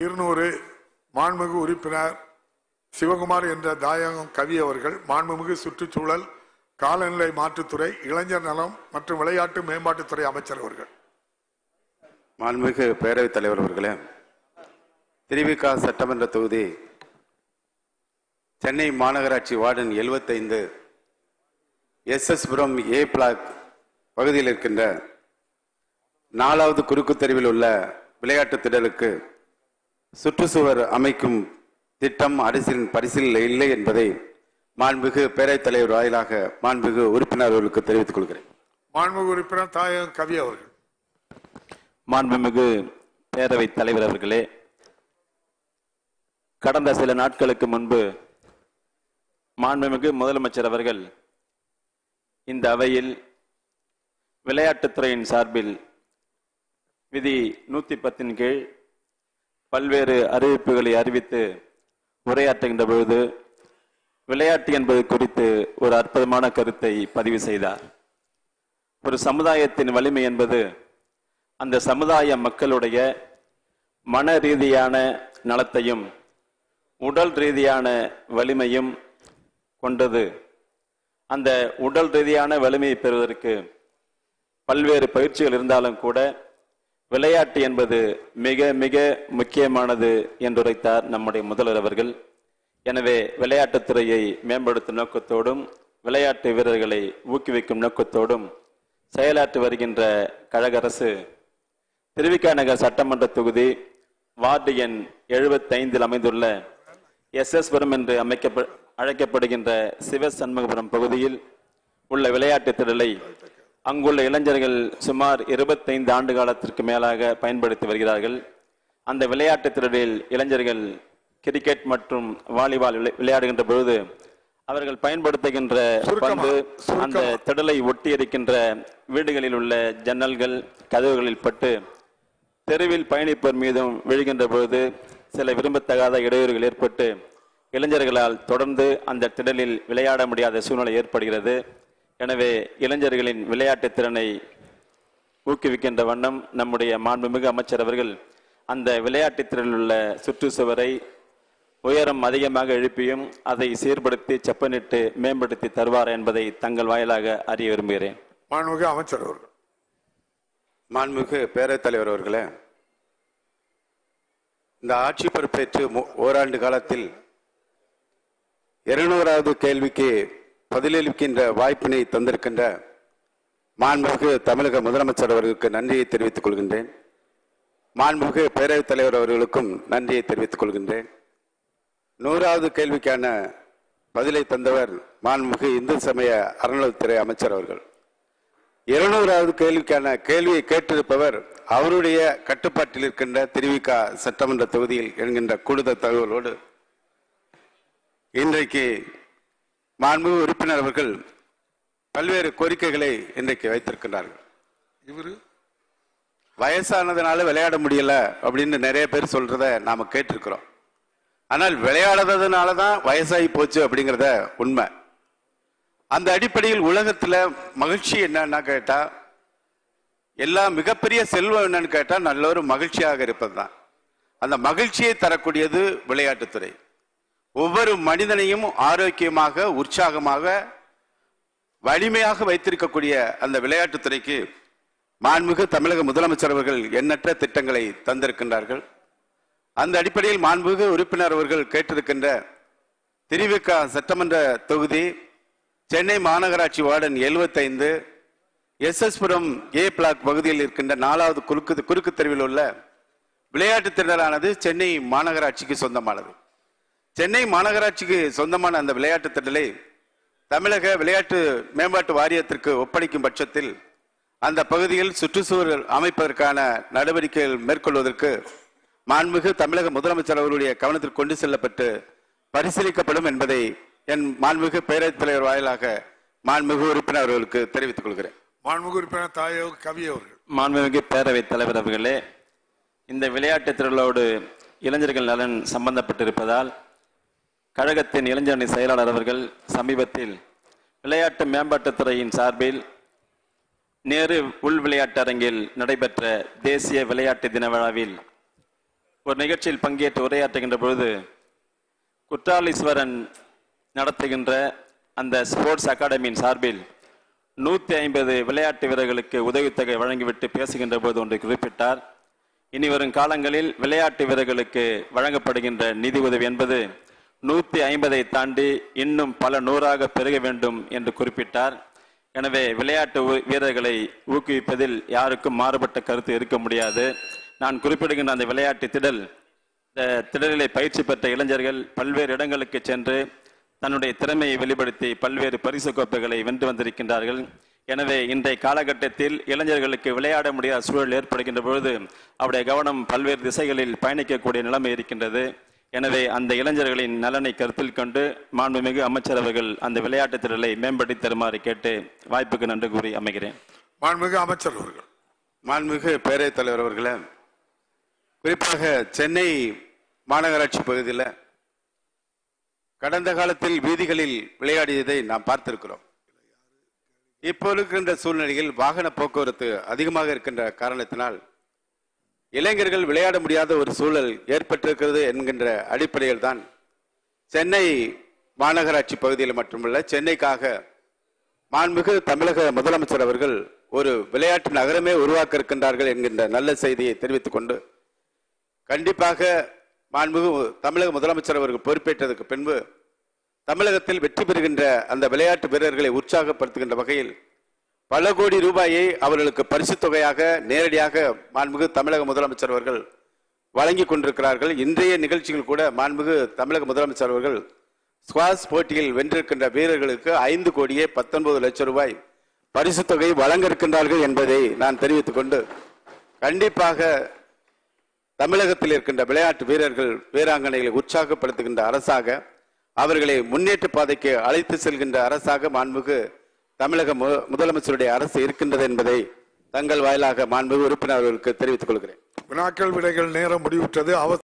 இருநூறு மாண்புமிகு உறுப்பினர் சிவகுமார் என்ற தாயகம் கவி அவர்கள் மாண்புமிகு சுற்றுச்சூழல் காலநிலை மாற்றுத்துறை இளைஞர் நலம் மற்றும் விளையாட்டு மேம்பாட்டுத்துறை அமைச்சர் அவர்கள் மாண்புமிகு பேரவைத் தலைவர் அவர்களே திருவிக சட்டமன்ற தொகுதி சென்னை மாநகராட்சி வார்டன் 75 S S Puram A block பகுதியில் இருக்கின்ற நாலாவது குறுக்கு தெருவில் உள்ள விளையாட்டு திடலுக்கு சுற்றுச்சுவர் அமைக்கும் திட்டம் அரசின் பரிசீலனை இல்லை என்பதை மாண்புமிகு பேரவைத் தலைவர் வாயிலாக மாண்புமிகு உறுப்பினர் அவர்களுக்கு தெரிவித்துக் கொள்கிறேன் மாண்புமிகு உறுப்பினர் தாயகம் கவி அவர்கள் மாண்புமிகு பேரவைத் தலைவர் அவர்களே கடந்த சில நாட்களுக்கு முன்பு மாண்புமிகு முதலமைச்சர் அவர்கள் இந்த அவையில் விளையாட்டுத்துறையின் சார்பில் விதி நூத்தி பத்தின் கீழ் பல்வேறு அறிவிப்புகளை அறிவித்து உரையாற்றுகின்ற பொழுது விளையாட்டு என்பது குறித்து ஒரு அற்புதமான கருத்தை பதிவு செய்தார் ஒரு சமுதாயத்தின் வலிமை என்பது அந்த சமுதாய மக்களுடைய மன ரீதியான நலத்தையும் உடல் ரீதியான வலிமையும் கொண்டது அந்த உடல் ரீதியான வலிமையை பெறுவதற்கு பல்வேறு பயிற்சிகள் இருந்தாலும் கூட விளையாட்டு என்பது மிக மிக முக்கியமானது என்றுரைத்தார் நம்முடைய முதல்வர் அவர்கள் எனவே விளையாட்டுத்துறையை மேம்படுத்தும் நோக்கத்தோடும் விளையாட்டு வீரர்களை ஊக்குவிக்கும் நோக்கத்தோடும் செயலாற்றி வருகின்ற கழக அரசு திருவிக்கா நகர் சட்டமன்ற தொகுதி வார்டு எண் எழுபத்தைந்தில் அமைந்துள்ள எஸ் எஸ் புரம் என்று அமைக்கப்ப அழைக்கப்படுகின்ற சிவ சண்முகபுரம் பகுதியில் உள்ள விளையாட்டு திடலை அங்குள்ள இளைஞர்கள் சுமார் இருபத்தைந்து ஆண்டு காலத்திற்கு மேலாக பயன்படுத்தி வருகிறார்கள் அந்த விளையாட்டு திடலில் இளைஞர்கள் கிரிக்கெட் மற்றும் வாலிபால் விளை- விளையாடுகின்ற பொழுது அவர்கள் பயன்படுத்துகின்ற சுருக்கமா, பந்து சுருக்கமா. அந்த திடலை ஒட்டி இருக்கின்ற வீடுகளில் உள்ள ஜன்னல்கள் கதவுகளில் பட்டு தெருவில் பயணிப்போர் மீதும் விழுகின்ற பொழுது சில விரும்பத்தகாத இடையூறுகள் ஏற்பட்டு இளைஞர்களால் தொடர்ந்து அந்த திடலில் விளையாட முடியாத சூழ்நிலை ஏற்படுகிறது எனவே இளைஞர்களின் விளையாட்டு திறனை ஊக்குவிக்கின்ற வண்ணம் நம்முடைய மாண்புமிகு அமைச்சர் அவர்கள் அந்த விளையாட்டு திடலில் உள்ள சுற்றுச்சுவரை உயரம் அதிகமாக எழுப்பியும் அதை சீர்படுத்தி செப்பனிட்டு மேம்படுத்தி தருவார் என்பதை தங்கள் வாயிலாக அறிய விரும்புகிறேன் மாண்புமிகு அமைச்சர் அவர்கள் மாண்புமிகு பேரவைத் தலைவர் அவர்களே இந்த ஆட்சி பொறுப்பேற்று மு- ஓராண்டு காலத்தில் இருநூறாவது கேள்விக்கு பதிலளிக்கின்ற வாய்ப்பினை தந்திருக்கின்ற மாண்புமிகு தமிழக முதலமைச்சர் அவர்களுக்கு நன்றியை தெரிவித்துக் கொள்கின்றேன் மாண்புமிகு பேரவைத் தலைவர் அவர்களுக்கும் நன்றியை தெரிவித்துக் கொள்கின்றேன் நூறாவது கேள்விக்கான பதிலை தந்தவர் மாண்புமிகு இந்து சமய அறநிலைத்துறை அமைச்சர் அவர்கள் இருநூறாவது கேள்விக்கான கேள்வியை கேட்டிருப்பவர் அவருடைய கட்டுப்பாட்டில் இருக்கின்ற திருவிகா சட்டமன்ற தொகுதியில் என்கின்ற கூடுதல் தகவலோடு இன்றைக்கு மாண்புமிகு உறுப்பினர் அவர்கள் பல்வேறு கோரிக்கைகளை இன்றைக்கு வைத்திருக்கின்றார்கள் இவரு வயசானதுனால விளையாட முடியல அப்படின்னு நிறைய பேர் சொல்றத நாம கேட்டிருக்கிறோம் ஆனால் விளையாடாததுனால தான் வயசாகி போச்சு அப்படிங்கிறத உண்மை அந்த அடிப்படையில் உலகத்துல மகிழ்ச்சி என்னன்னா கேட்டா எல்லாம் மிகப்பெரிய செல்வம் என்னன்னு கேட்டா நல்ல ஒரு மகிழ்ச்சியாக இருப்பதுதான் அந்த மகிழ்ச்சியை தரக்கூடியது விளையாட்டுத்துறை ஒவ்வொரு மனிதனையும் ஆரோக்கியமாக உற்சாகமாக வலிமையாக வைத்திருக்கக்கூடிய அந்த விளையாட்டுத்துறைக்கு மாண்புமிகு தமிழக முதலமைச்சர் அவர்கள் எண்ணற்ற திட்டங்களை தந்திருக்கின்றார்கள் அந்த அடிப்படையில் மாண்புமிகு உறுப்பினர் அவர்கள் கேட்டிருக்கின்ற திருவிக சட்டமன்ற தொகுதி சென்னை மாநகராட்சி வார்டன் 75 S S Puram A block பகுதியில் இருக்கின்ற நாலாவது குறுக்கு குறுக்கு தெருவில் உள்ள விளையாட்டு திடலானது சென்னை மாநகராட்சிக்கு சொந்தமானது சென்னை மாநகராட்சிக்கு சொந்தமான அந்த விளையாட்டு திடலை தமிழக விளையாட்டு மேம்பாட்டு வாரியத்திற்கு ஒப்படைக்கும் பட்சத்தில் அந்த பகுதியில் சுற்றுச்சூழல் அமைப்பதற்கான நடவடிக்கைகள் மேற்கொள்வதற்கு மாண்புமிகு தமிழக முதலமைச்சர் அவர்களுடைய கவனத்திற்கு கொண்டு செல்லப்பட்டு பரிசீலிக்கப்படும் என்பதை என் மாண்புமிகு பேரவைத் தலைவர் வாயிலாக மாண்புமிகு உறுப்பினர் அவர்களுக்கு தெரிவித்துக் கொள்கிறேன் மாண்புமிகு உறுப்பினர் தாயகம் கவி அவர்கள் மாண்புமிகு பேரவைத் தலைவர் அவர்களே இந்த விளையாட்டுத் திறலோடு இளைஞர்கள் நலன் சம்பந்தப்பட்டிருப்பதால் கழகத்தின் இளைஞரணி செயலாளர் அவர்கள் சமீபத்தில் விளையாட்டு மேம்பாட்டுத் துறையின் சார்பில் நேரு உள் விளையாட்டு அரங்கில் நடைபெற்ற தேசிய விளையாட்டு தின விழாவில் ஒரு நிகழ்ச்சியில் பங்கேற்று உரையாற்றுகின்ற பொழுது குற்றாலீஸ்வரன் நடத்துகின்ற அந்த ஸ்போர்ட்ஸ் அகாடமியின் சார்பில் நூத்தி ஐம்பது விளையாட்டு வீரர்களுக்கு உதவித்தொகை வழங்கிவிட்டு பேசுகின்ற போது ஒன்று குறிப்பிட்டார் இனி வரும் காலங்களில் விளையாட்டு வீரர்களுக்கு வழங்கப்படுகின்ற நிதி உதவி என்பது நூத்தி ஐம்பதை தாண்டி இன்னும் பல நூறாக பெருக வேண்டும் என்று குறிப்பிட்டார் எனவே விளையாட்டு ஊ- வீரர்களை ஊக்குவிப்பதில் யாருக்கும் மாறுபட்ட கருத்து இருக்க முடியாது நான் குறிப்பிடுகின்ற அந்த விளையாட்டு திடல் இந்த திடலிலே பயிற்சி பெற்ற இளைஞர்கள் பல்வேறு இடங்களுக்கு சென்று தன்னுடைய திறமையை வெளிப்படுத்தி பல்வேறு பரிசு கோப்பைகளை வென்று வந்திருக்கின்றார்கள் எனவே இன்றைய காலகட்டத்தில் இளைஞர்களுக்கு விளையாட முடியாத சூழல் ஏற்படுகின்ற பொழுது அவருடைய கவனம் பல்வேறு திசைகளில் பயணிக்கக்கூடிய நிலைமை இருக்கின்றது எனவே அந்த இளைஞர்களின் நலனை கருத்தில் கொண்டு மாண்புமிகு அமைச்சர் அவர்கள் அந்த விளையாட்டு திடலை மேம்படுத்தி தருமாறு கேட்டு வாய்ப்புக்கு நன்றி கூறி அமைகிறேன் மாண்புமிகு அமைச்சர் அவர்கள் மாண்புமிகு பேரவைத் தலைவர் அவர்களே குறிப்பாக சென்னை மாநகராட்சி பகுதியில் கடந்த காலத்தில் வீதிகளில் விளையாடியதை நாம் பார்த்திருக்கிறோம் இப்போ இருக்கின்ற சூழ்நிலையில் வாகன போக்குவரத்து அதிகமாக இருக்கின்ற காரணத்தினால் இளைஞர்கள் விளையாட முடியாத ஒரு சூழல் ஏற்பட்டிருக்கிறது என்கின்ற அடிப்படையில் தான் சென்னை மாநகராட்சி பகுதியில் மட்டுமல்ல சென்னைக்காக மாண்புமிகு தமிழக முதலமைச்சர் அவர்கள் ஒரு விளையாட்டு நகரமே உருவாக்க இருக்கின்றார்கள் என்கின்ற நல்ல செய்தியை தெரிவித்துக் கொண்டு கண்டிப்பாக மாண்புமிகு தமிழக முதலமைச்சர் அவர்கள் பொறுப்பேற்றதற்கு பின்பு தமிழகத்தில் வெற்றி பெறுகின்ற அந்த விளையாட்டு வீரர்களை உற்சாகப்படுத்துகின்ற வகையில் பல கோடி ரூபாயை அவர்களுக்கு பரிசுத் தொகையாக நேரடியாக மாண்புமிகு தமிழக முதலமைச்சர் அவர்கள் வழங்கி கொண்டிருக்கிறார்கள் இன்றைய நிகழ்ச்சிகள் கூட மாண்புமிகு தமிழக முதலமைச்சர் அவர்கள் ஸ்குவாஷ் போட்டியில் வென்றிருக்கின்ற வீரர்களுக்கு ஐந்து கோடியே பத்தொன்பது லட்சம் ரூபாய் பரிசுத் தொகை வழங்க இருக்கின்றார்கள் என்பதை நான் தெரிவித்துக் கொண்டு கண்டிப்பாக தமிழகத்தில் இருக்கின்ற விளையாட்டு வீரர்கள் வீராங்கனைகளை உற்சாகப்படுத்துகின்ற அரசாக அவர்களை முன்னேற்ற பாதைக்கு அழைத்து செல்கின்ற அரசாக மாண்புமிகு தமிழக மு- முதலமைச்சருடைய அரசு இருக்கின்றது என்பதை தங்கள் வாயிலாக மாண்புமிகு உறுப்பினர்களுக்கு தெரிவித்துக் கொள்கிறேன் வினாக்கள் விடைகள் நேரம் முடிவுற்றது அவ